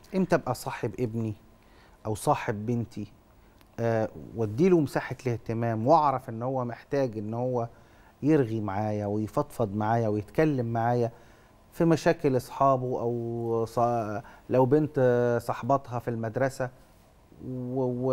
امتى ابقى صاحب ابني او صاحب بنتي آه واديله مساحه الاهتمام واعرف ان هو محتاج ان هو يرغي معايا ويفضفض معايا ويتكلم معايا في مشاكل اصحابه او صا... لو بنت آه، صاحبتها في المدرسه و... و...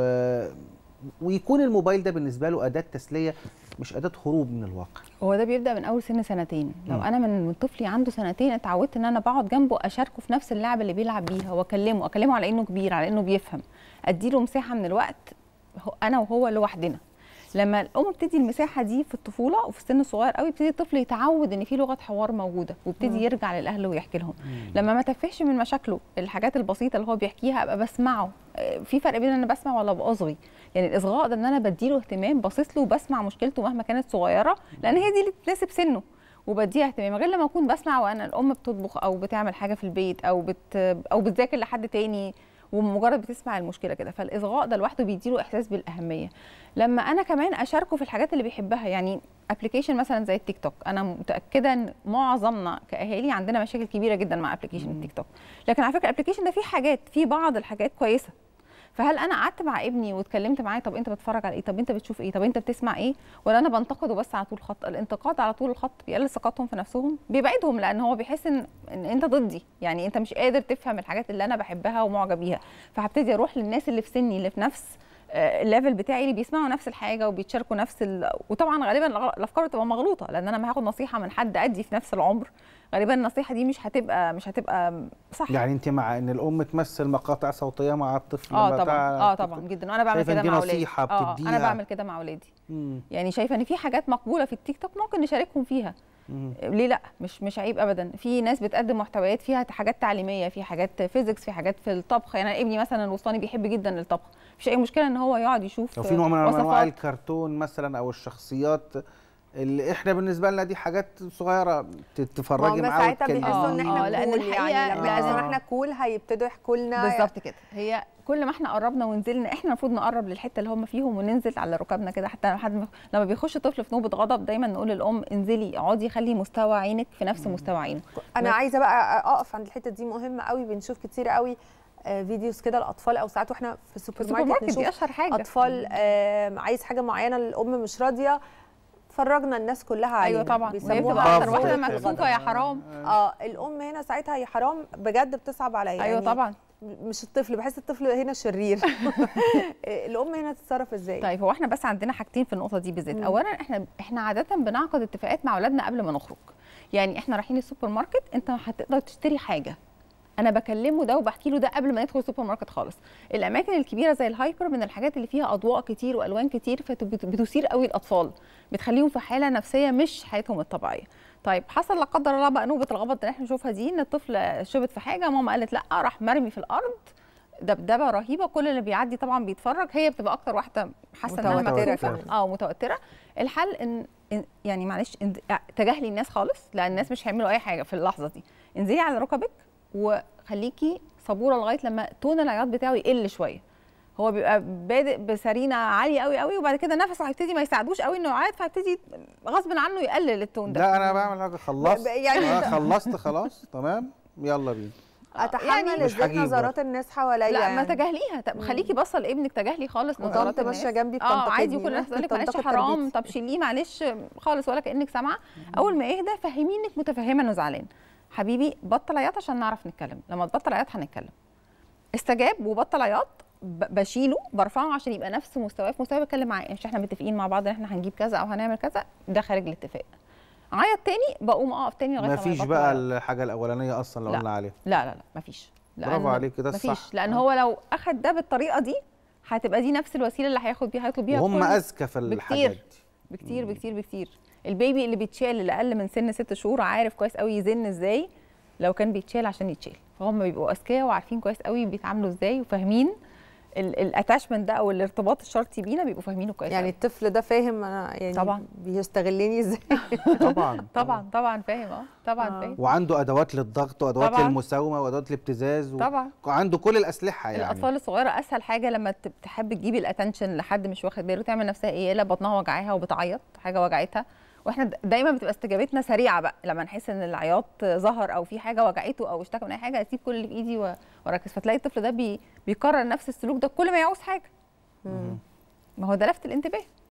ويكون الموبايل ده بالنسبه له اداه تسليه مش اداه هروب من الواقع هو ده بيبدا من اول سن سنتين لو مم. انا من من طفلي عنده سنتين اتعودت ان انا بقعد جنبه اشاركه في نفس اللعبه اللي بيلعب بيها واكلمه اكلمه على انه كبير على انه بيفهم اديله مساحه من الوقت هو- انا وهو لوحدنا لما الام بتدي المساحه دي في الطفوله وفي السن الصغير قوي يبتدي الطفل يتعود ان في لغه حوار موجوده ويبتدي يرجع للاهل ويحكي لهم لما ما تفهش من مشاكله الحاجات البسيطه اللي هو بيحكيها ابقى بسمعه آه، في فرق بين ان انا بسمع ولا باصغي يعني الاصغاء ده ان انا بديله اهتمام باصص له وبسمع مشكلته مهما كانت صغيره لان هي دي اللي تناسب سنه وبديها اهتمام غير لما اكون بسمع وانا الام بتطبخ او بتعمل حاجه في البيت او بت او بتذاكر لحد تاني ومجرد بتسمع المشكله كده فالاصغاء ده لوحده بيديله احساس بالاهميه لما انا كمان اشاركه في الحاجات اللي بيحبها يعني ابلكيشن مثلا زي التيك توك انا متاكده ان معظمنا كاهالي عندنا مشاكل كبيره جدا مع ابلكيشن التيك توك لكن على فكره الابلكيشن ده فيه حاجات فيه بعض الحاجات كويسه فهل انا قعدت مع ابني واتكلمت معاه طب انت بتتفرج على ايه طب انت بتشوف ايه طب انت بتسمع ايه ولا انا بنتقده بس على طول الخط الانتقاد على طول الخط بيقلل ثقتهم في نفسهم بيبعدهم لان هو بيحس ان ان انت ضدي يعني انت مش قادر تفهم الحاجات اللي انا بحبها ومعجب بيها فهبتدي اروح للناس اللي في سني اللي في نفس آه، الليفل بتاعي اللي بيسمعوا نفس الحاجه وبيتشاركوا نفس ال... وطبعا غالبا الغ- الافكار بتبقى مغلوطه لان انا ما هاخد نصيحه من حد ادي في نفس العمر غالبا النصيحه دي مش هتبقى مش هتبقى صح يعني انت مع ان الام تمثل مقاطع صوتيه مع الطفل اه بتاع- طبعا اه طبعا جدا وانا بعمل شايفة إن كده دي مع اولادي نصيحة اه بتديها؟ انا بعمل كده مع اولادي مم. يعني شايفه ان في حاجات مقبوله في التيك توك ممكن نشاركهم فيها مم. ليه لا مش مش عيب ابدا في ناس بتقدم محتويات فيها حاجات تعليميه في حاجات فيزيكس في حاجات في الطبخ يعني أنا ابني مثلا الوسطاني بيحب جدا الطبخ مفيش اي مشكله ان هو يقعد يشوف لو في نوع من انواع وصفات. الكرتون مثلا او الشخصيات اللي احنا بالنسبه لنا دي حاجات صغيره ت- تتفرجي هم معاه ساعتها وتتكلمي. بيحسوا ان آه، احنا لأن كول الحقيقة- يعني لما يحسوا ان آه. احنا كول هيبتدوا يحكوا لنا بالظبط كده هي كل ما احنا قربنا ونزلنا احنا المفروض نقرب للحته اللي هم فيهم وننزل على ركابنا كده حتى لما حد لما بيخش طفل في نوبه غضب دايما نقول للام انزلي اقعدي خلي مستوى عينك في نفس مستوى عينه انا بس- عايزه بقى اقف عند الحته دي مهمه قوي بنشوف كتير قوي آه، فيديوز كده الاطفال او ساعات واحنا في السوبر السوبر ماركت ماركت دي نشوف اشهر حاجه اطفال آه، عايز حاجه معينه الام مش راضيه فرجنا الناس كلها عليها ايوه طبعا وهي بيسموها بتبقى اكتر ضغط واحده كده. مكسوفه يا حرام اه الام هنا ساعتها يا حرام بجد بتصعب عليا ايوه يعني طبعا مش الطفل بحس الطفل هنا شرير الام هنا تتصرف ازاي طيب هو احنا بس عندنا حاجتين في النقطه دي بالذات مم. اولا احنا احنا عاده بنعقد اتفاقات مع اولادنا قبل ما نخرج يعني احنا رايحين السوبر ماركت انت هتقدر تشتري حاجه انا بكلمه ده وبحكي له ده قبل ما ندخل السوبر ماركت خالص الاماكن الكبيره زي الهايبر من الحاجات اللي فيها اضواء كتير والوان كتير فبتثير قوي الاطفال بتخليهم في حاله نفسيه مش حالتهم الطبيعيه طيب حصل لا قدر الله بقى نوبه الغضب اللي احنا بنشوفها دي ان الطفل شبت في حاجه ماما قالت لا راح مرمي في الارض دبدبه رهيبه كل اللي بيعدي طبعا بيتفرج هي بتبقى اكتر واحده حاسه انها متوترة مكسوفة. كمان. اه متوتره الحل ان إن- يعني معلش إن- تجاهلي الناس خالص لان الناس مش هيعملوا اي حاجه في اللحظه دي انزلي على ركبك وخليكي صبوره لغايه لما تون العياط بتاعه يقل شويه هو بيبقى بادئ بسرينه عاليه قوي قوي وبعد كده نفسه هيبتدي ما يساعدوش قوي انه يعيط فهيبتدي غصب عنه يقلل التون ده ده انا بعمل حاجه خلصت يعني آه أنت- خلصت خلاص تمام يلا بينا اتحمل يعني مش ازاي هجيب نظرات الناس حواليا لا ما يعني. تجاهليها طب خليكي باصه لابنك تجاهلي خالص وطنط نظرات ماشية الناس جنبي اه عادي بتنتقدني، وكل الناس تقول لك معلش بتنتقد حرام تربيتي. طب شيليه معلش خالص ولا كانك سامعه اول ما يهدى فهميه انك متفهمه انه زعلان حبيبي بطل عياط عشان نعرف نتكلم لما تبطل عياط هنتكلم استجاب وبطل عياط ب- بشيله برفعه عشان يبقى نفس مستواه في مستوى بتكلم معاه مش احنا متفقين مع بعض ان احنا هنجيب كذا او هنعمل كذا ده خارج الاتفاق عيط تاني بقوم اقف تاني لغايه ما لما فيش يبطل بقى عياط. الحاجه الاولانيه اصلا اللي لا. قلنا عليها لا لا لا مفيش برافو لأن- عليك، ده مفيش الصح. لان آه. هو لو اخد ده بالطريقه دي هتبقى دي نفس الوسيله اللي هياخد بيها هيطلب بيها وهم كل- اذكى في الحاجات دي بكتير بكتير بكتير البيبي اللي بيتشال اللي اقل من سن ست شهور عارف كويس قوي يزن ازاي لو كان بيتشال عشان يتشال فهم بيبقوا اذكياء وعارفين كويس قوي بيتعاملوا ازاي وفاهمين الاتاشمنت ده او الارتباط الشرطي بينا بيبقوا فاهمينه كويس يعني يعني الطفل ده فاهم انا يعني طبعاً. بيستغلني ازاي طبعا طبعا طبعا فاهم اه طبعا آه. فاهم وعنده ادوات للضغط وادوات طبعاً. للمساومه وادوات للابتزاز و... طبعا عنده كل الاسلحه يعني الاطفال الصغيره اسهل حاجه لما ت- تحب تجيبي الاتنشن لحد مش واخد باله تعمل نفسها ايه لا بطنها وجعاها وبتعيط حاجه وجعتها واحنا د- دايما بتبقى استجابتنا سريعه بقى لما نحس ان العياط ظهر او في حاجه وجعته او اشتكى من اي حاجه اسيب كل اللي في ايدي و- واركز فتلاقي الطفل ده بي بيكرر نفس السلوك ده كل ما يعوز حاجه ما هو ده لفت الانتباه